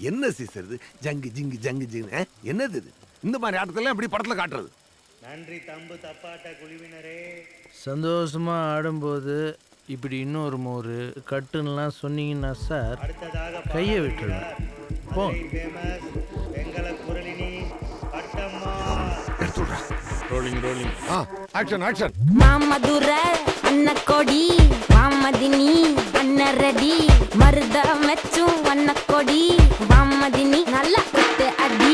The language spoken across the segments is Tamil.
என்ன சீசர் இது ஜங்கு ஜிங்கு ஜங்கு ஜிங்கு ஆ? என்னது இது இந்த மாதிரி ஆட்டத்தெல்லாம் எப்படி படத்துல காட்டுறது நன்றி தம்பு தப்பாட்ட குழுவினரே சந்தோஷமா ஆடும்போது இப்படி இன்னொரு மோரு கட்டுன்னெலாம் சொன்னீங்கன்னா சார் அடுத்ததாக கையை விட்டுருவேன் போ ஃபேமஸ் வெங்கல குரலினி பட்டம்மா ரோலிங் ரோலிங் ஆ ஆக்ஷன் ஆக்ஷன் மாமதுர அன்ன கொடி மாமதினி அன்ன ரெடி மருத மெச்சும் அன்ன கொடி மாமதினி நல்ல குத்து அடி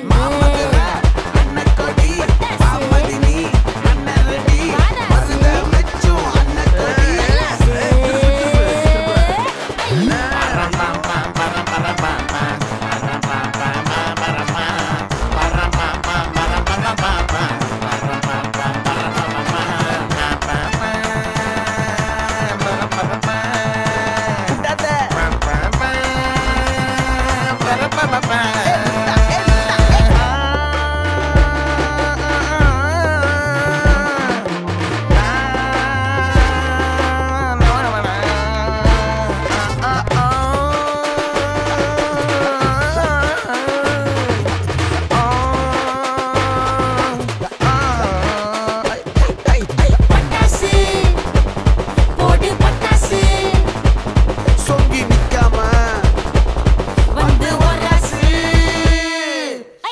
பட்டாசு போடு பட்டாசு சொங்கி நிக்காம வந்து ஒராசு ஐ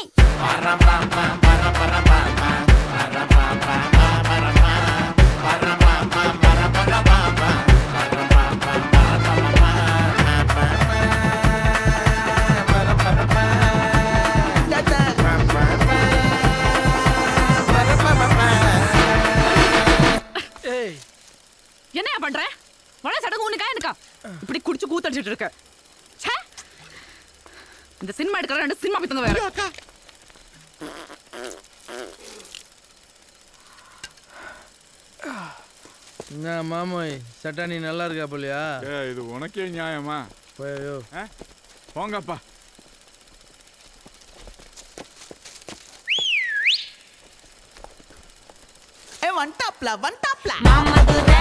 ஏய் என்னையா பண்ற மழை சடங்கு உனக்கா எனக்கா இப்படி குடிச்சு கூத்தடிச்சிட்டு இருக்க ச்சே இந்த சினிமா எடுக்கிற ரெண்டு சினிமா பித்தங்க வேற என்ன மாமோய் சட்டானி நல்லா இருக்கா போலியா ஏய், இது உனக்கே நியாயமா போயோ ஆ? போங்கப்பா ஏ வந்துட்டாப்ல வந்துட்டாப்ல மாமதுர